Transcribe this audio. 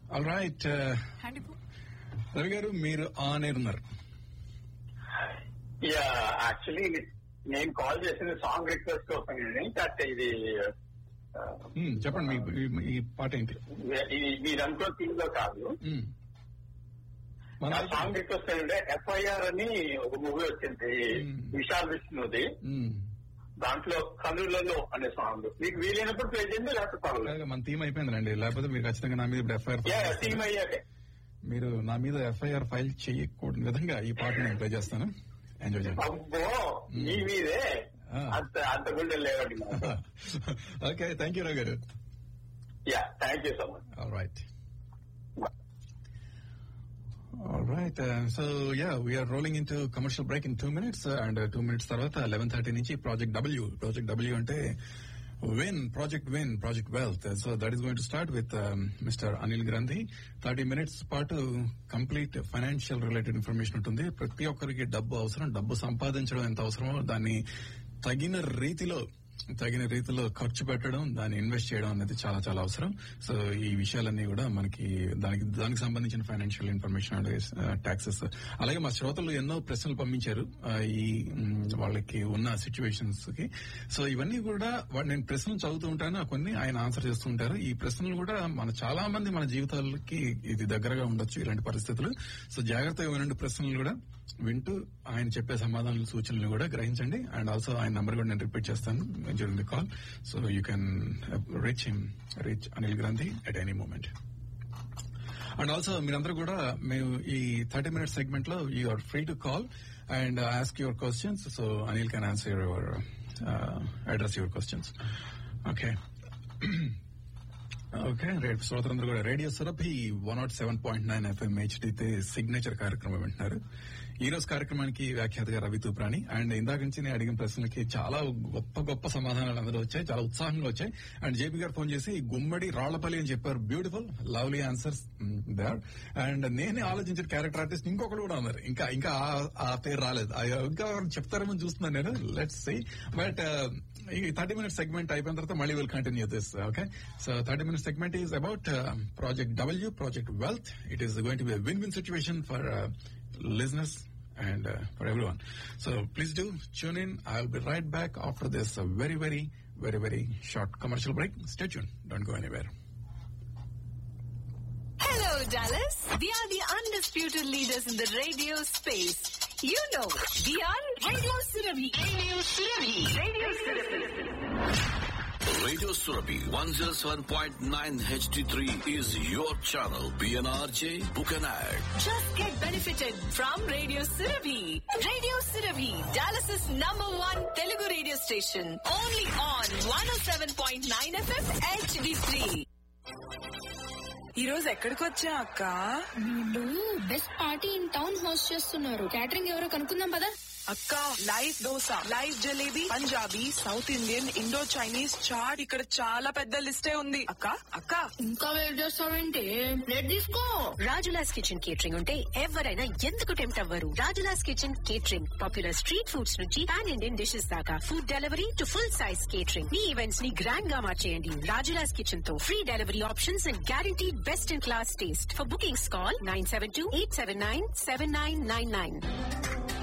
All right Ravi గారు మీరు on air ఉన్నారు యా యాక్చువల్లీ నేను కాల్ చేసిన సాంగ్ రిక్వెస్ట్ కోసం అంటే ఇది ఆ, Hmm, చెప్పండి మీ- మీ- ఈ పాట ఏంటి ఇది మీరు అనుకో థీమ్ లో కాదు Hmm. మన ఆ సాంగ్ రిక్వెస్ట్ ఏంటంటే ఎఫ్ఐఆర్ అని ఒక మూవీ వచ్చింది Hmm. విశాల్ విష్ణుది Hmm. దాంట్లో కనులలో అనే సాంగ్ మీకు వీలైనప్పుడు ప్లే చేయండి లేకపోతే పర్వాలేదు అలాగే మన థీమ్ అయిపోయిందండి లేకపోతే మీరు ఖచ్చితంగా నా మీద ఇప్పుడు ఎఫ్ఐఆర్ యా టీమ్ అయ్యాకే మీరు నా మీద ఎఫ్ఐఆర్ ఫైల్ చేయకూడని విధంగా ఈ పాట నేను ప్లే చేస్తాను ఎంజాయ్ చేయండి అబ్బో మీ మీదే ఆ. అంత అంత గుండె లేవండి మాకు ఓకే థ్యాంక్ యూ రవి గారు yeah thank you so much All right. All right. Uh, so yeah, we are rolling into commercial break in two minutes, uh, and uh, two minutes తర్వాత లెవెన్ థర్టీ నుంచి project W project W అంటే win project win project wealth so that is going to start with mister Anil Granthi thirty minutes పాటు complete financial related information ఉంటుంది ప్రతి ఒక్కరికి డబ్బు అవసరం డబ్బు సంపాదించడం ఎంత అవసరమో దాన్ని తగిన రీతిలో తగిన రీతిలో ఖర్చు పెట్టడం దాన్ని ఇన్వెస్ట్ చేయడం అనేది చాలా చాలా అవసరం సో ఈ విషయాలన్నీ కూడా మనకి దానికి దానికి సంబంధించిన ఫైనాన్షియల్ ఇన్ఫర్మేషన్ అంటే ట్యాక్సెస్ అలాగే మా శ్రోతలు ఎన్నో ప్రశ్నలు పంపించారు ఆ, ఈ మ్, వాళ్ళకి ఉన్న సిచ్యువేషన్స్ కి సో ఇవన్నీ కూడా వా- నేను ప్రశ్నలు చదువుతూ ఉంటాను కొన్ని ఆయన ఆన్సర్ చేస్తూ ఉంటారు ఈ ప్రశ్నలు కూడా మన చాలా మంది మన జీవితాలకి ఇది దగ్గరగా ఉండొచ్చు ఇలాంటి పరిస్థితులు సో జాగ్రత్తగా వినండి ప్రశ్నలు కూడా వింటూ ఆయన చెప్పే సమాధానాలు సూచనలు కూడా గ్రహించండి అండ్ ఆల్సో ఆయన నంబర్ కూడా నేను రిపీట్ చేస్తాను during the call so you can reach him reach Anil Gandhi at any moment and also మీరందరూ కూడా మేము ఈ థర్టీ మినిట్స్ సెగ్మెంట్ లో you are free to call and ask your questions so Anil can answer your address your questions okay okay రేపు శ్రోతలందరూ కూడా radio Surabhi one not seven point nine FM హెచ్డితే signature కార్యక్రమం వింటున్నారు ఈ రోజు కార్యక్రమానికి వ్యాఖ్యాతగా రవి తూప్రాణి అండ్ ఇందాక నుంచి నేను అడిగిన ప్రశ్నలకి చాలా గొప్ప గొప్ప సమాధానాలు అందరూ వచ్చాయి చాలా ఉత్సాహంగా వచ్చాయి అండ్ జేపీ గారు ఫోన్ చేసి గుమ్మడి రాళ్లపల్లి అని చెప్పారు beautiful lovely answers there and నేనే ఆలోచించిన క్యారెక్టర్ ఆర్టిస్ట్ ఇంకొకరు కూడా ఉన్నారు ఇంకా ఇంకా ఆ- ఆ పేరు రాలేదు ఆ- ఇంకా ఎవరు చెప్తారేమో చూస్తున్నాను నేను లెట్స్ సీ బట్ ఈ థర్టీ మినిట్స్ సెగ్మెంట్ అయిపోయిన తర్వాత మళ్ళీ will continue this okay so thirty minutes segment is about project W project wealth it is going to be win win situation for listeners and uh, for everyone. So please do tune in. I'll be right back after this uh, very, very, very, very short commercial break. Stay tuned. Don't go anywhere. Hello, Dallas. We are the undisputed leaders in the radio space. You know, we are Radio Surabhi. Radio Surabhi. Radio Surabhi. Radio Surabhi 107.9 HD3 is your channel. PNRJ, book an ad. Just get benefited from Radio Surabhi. Radio Surabhi, Dallas's number one Telugu radio station. Only on 107.9 FM HD3. ఈ రోజు ఎక్కడికి వచ్చా అక్క వీళ్ళు best party in town host చేస్తున్నారు catering ఎవరో కనుక్కుందాం పదా అక్క live dosa live jalebi Punjabi south Indian indo Chinese chaat ఇక్కడ చాలా పెద్ద లిస్టే ఉంది అక్క అక్క ఇంకా వెయిట్ చేస్తావేంటి ప్లేట్ తీసుకో రాజులాస్ కిచెన్ కేటరింగ్ ఉంటే ఎవరైనా ఎందుకు టెంప్ట్ అవ్వరు Rajula's kitchen catering popular street foods నుంచి పాన్ ఇండియన్ డిషెస్ దాకా food delivery to full size catering మీ ఈవెంట్స్ ని గ్రాండ్ గా మార్చేయండి రాజులాస్ కిచెన్ తో free delivery options and guarantee best in class taste for bookings call nine seven two eight seven nine seven nine nine nine